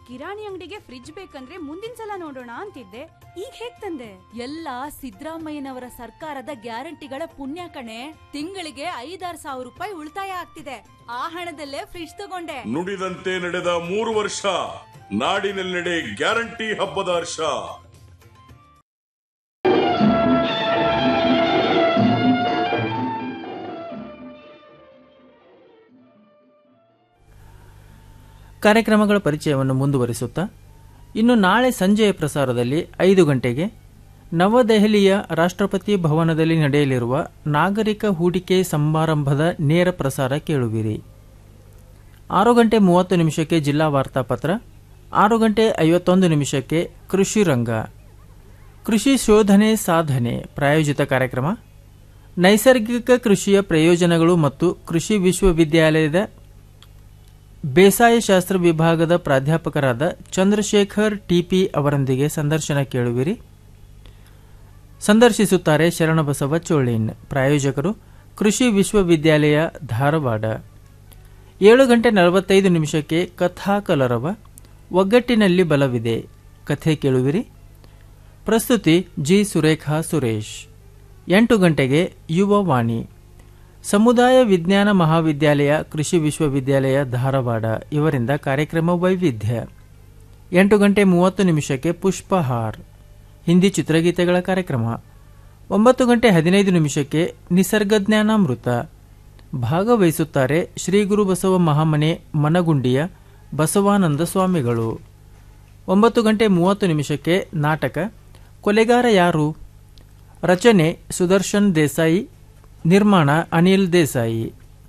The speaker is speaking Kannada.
ಕಿರಾಣಿ ಅಂಗಡಿಗೆ ಫ್ರಿಡ್ಜ್ ಬೇಕಂದ್ರೆ ಮುಂದಿನ ಸಲ ನೋಡೋಣ ಅಂತಿದ್ದೆ ಈಗ ಹೇಗ್ ತಂದೆ ಎಲ್ಲ ಸಿದ್ದರಾಮಯ್ಯನವರ ಸರ್ಕಾರದ ಗ್ಯಾರಂಟಿಗಳ ಪುಣ್ಯ ಕಣೆ ತಿಂಗಳಿಗೆ ಐದಾರು ಸಾವಿರ ರೂಪಾಯಿ ಉಳಿತಾಯ ಆಗ್ತಿದೆ ಆ ಹಣದಲ್ಲೇ ಫ್ರಿಡ್ಜ್ ತಗೊಂಡೆ ನುಡಿದಂತೆ ನಡೆದ ಮೂರು ವರ್ಷ ನಾಡಿನೆಲ್ಲೆಡೆ ಗ್ಯಾರಂಟಿ ಹಬ್ಬದ ಹರ್ಷ ಕಾರ್ಯಕ್ರಮಗಳ ಪರಿಚಯವನ್ನು ಮುಂದುವರಿಸುತ್ತಾ ಇನ್ನು ನಾಳೆ ಸಂಜೆಯ ಪ್ರಸಾರದಲ್ಲಿ ಐದು ಗಂಟೆಗೆ ನವದೆಹಲಿಯ ರಾಷ್ಟ್ರಪತಿ ಭವನದಲ್ಲಿ ನಡೆಯಲಿರುವ ನಾಗರಿಕ ಹೂಡಿಕೆ ಸಮಾರಂಭದ ನೇರ ಪ್ರಸಾರ ಕೇಳುವಿರಿ ಆರು ಗಂಟೆ ಮೂವತ್ತು ನಿಮಿಷಕ್ಕೆ ಜಿಲ್ಲಾ ವಾರ್ತಾಪತ್ರ ಆರು ಗಂಟೆ ಐವತ್ತೊಂದು ನಿಮಿಷಕ್ಕೆ ಕೃಷಿ ರಂಗ ಕೃಷಿ ಶೋಧನೆ ಸಾಧನೆ ಪ್ರಾಯೋಜಿತ ಕಾರ್ಯಕ್ರಮ ನೈಸರ್ಗಿಕ ಕೃಷಿಯ ಪ್ರಯೋಜನಗಳು ಮತ್ತು ಕೃಷಿ ವಿಶ್ವವಿದ್ಯಾಲಯದ ಬೇಸಾಯ ಶಾಸ್ತ್ರ ವಿಭಾಗದ ಪ್ರಾಧ್ಯಾಪಕರಾದ ಚಂದ್ರಶೇಖರ್ ಟಿಪಿ ಅವರೊಂದಿಗೆ ಸಂದರ್ಶನ ಕೇಳುವಿರಿ ಸಂದರ್ಶಿಸುತ್ತಾರೆ ಶರಣಬಸವ ಚೋಳಿನ್ ಪ್ರಾಯೋಜಕರು ಕೃಷಿ ವಿಶ್ವವಿದ್ಯಾಲಯ ಧಾರವಾಡ ಏಳು ಗಂಟೆ ನಲವತ್ತೈದು ನಿಮಿಷಕ್ಕೆ ಕಥಾ ಕಲರವ ಒಗ್ಗಟ್ಟಿನಲ್ಲಿ ಬಲವಿದೆ ಕಥೆ ಕೇಳುವಿರಿ ಪ್ರಸ್ತುತಿ ಜಿ ಸುರೇಖಾ ಸುರೇಶ್ ಎಂಟು ಗಂಟೆಗೆ ಯುವ ವಾಣಿ ಸಮುದಾಯ ವಿಜ್ಞಾನ ಮಹಾವಿದ್ಯಾಲಯ ಕೃಷಿ ವಿಶ್ವವಿದ್ಯಾಲಯ ಧಾರವಾಡ ಇವರಿಂದ ಕಾರ್ಯಕ್ರಮ ವೈವಿಧ್ಯ ಎಂಟು ಗಂಟೆ ಮೂವತ್ತು ನಿಮಿಷಕ್ಕೆ ಪುಷ್ಪಹಾರ್ ಹಿಂದಿ ಚಿತ್ರಗೀತೆಗಳ ಕಾರ್ಯಕ್ರಮ ಒಂಬತ್ತು ಗಂಟೆ ಹದಿನೈದು ನಿಮಿಷಕ್ಕೆ ನಿಸರ್ಗಜ್ಞಾನಾಮೃತ ಭಾಗವಹಿಸುತ್ತಾರೆ ಶ್ರೀ ಗುರು ಬಸವ ಮಹಾಮನೆ ಮನಗುಂಡಿಯ ಬಸವಾನಂದ ಸ್ವಾಮಿಗಳು ಒಂಬತ್ತು ಗಂಟೆ ಮೂವತ್ತು ನಿಮಿಷಕ್ಕೆ ನಾಟಕ ಕೊಲೆಗಾರ ಯಾರು ರಚನೆ ಸುದರ್ಶನ್ ದೇಸಾಯಿ ನಿರ್ಮಾಣ ಅನಿಲ್ ದೇಸಾಯಿ